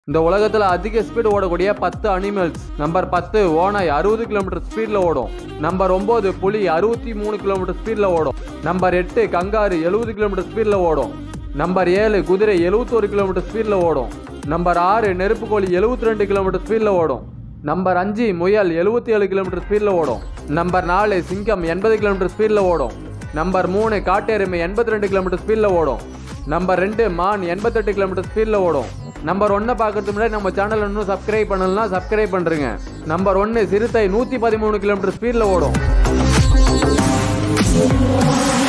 இந்த உலகத்துல அதிக ஸ்பீடு ஓடக்கூடிய பத்து அனிமல்ஸ் நம்பர் பத்து ஓனாய் அறுபது கிலோமீட்டர் ஸ்பீட்ல ஓடும் நம்பர் ஒன்பது புலி அறுபத்தி மூணு கிலோமீட்டர் ஸ்பீட்ல ஓடும் நம்பர் எட்டு கங்காரு எழுபது கிலோமீட்டர் ஸ்பீட்ல ஓடும் நம்பர் ஏழு குதிரை 71 கிலோமீட்டர் ஸ்பீட்ல ஓடும் நம்பர் ஆறு நெருப்புக்கோழி 72 ரெண்டு கிலோமீட்டர் ஸ்பீட்ல ஓடும் நம்பர் அஞ்சு முயல் 77 ஏழு கிலோமீட்டர் ஸ்பீட்ல ஓடும் நம்பர் நாலு சிங்கம் எண்பது கிலோமீட்டர் ஸ்பீட்ல ஓடும் நம்பர் மூணு காட்டெருமை எண்பத்தி ரெண்டு கிலோமீட்டர் ஸ்பீட்ல ஓடும் நம்பர் ரெண்டு மான் எண்பத்தெட்டு கிலோமீட்டர் ஸ்பீட்ல ஓடும் நம்பர் ஒன்னை பார்க்கறதுக்கு முன்னாடி நம்ம சேனல் இன்னும் சப்ஸ்கிரைப் பண்ணலாம் சப்ஸ்கிரைப் பண்ணுறேங்க நம்பர் ஒன்று சிறுத்தை நூற்றி பதிமூணு கிலோமீட்டர் ஸ்பீடில் ஓடும்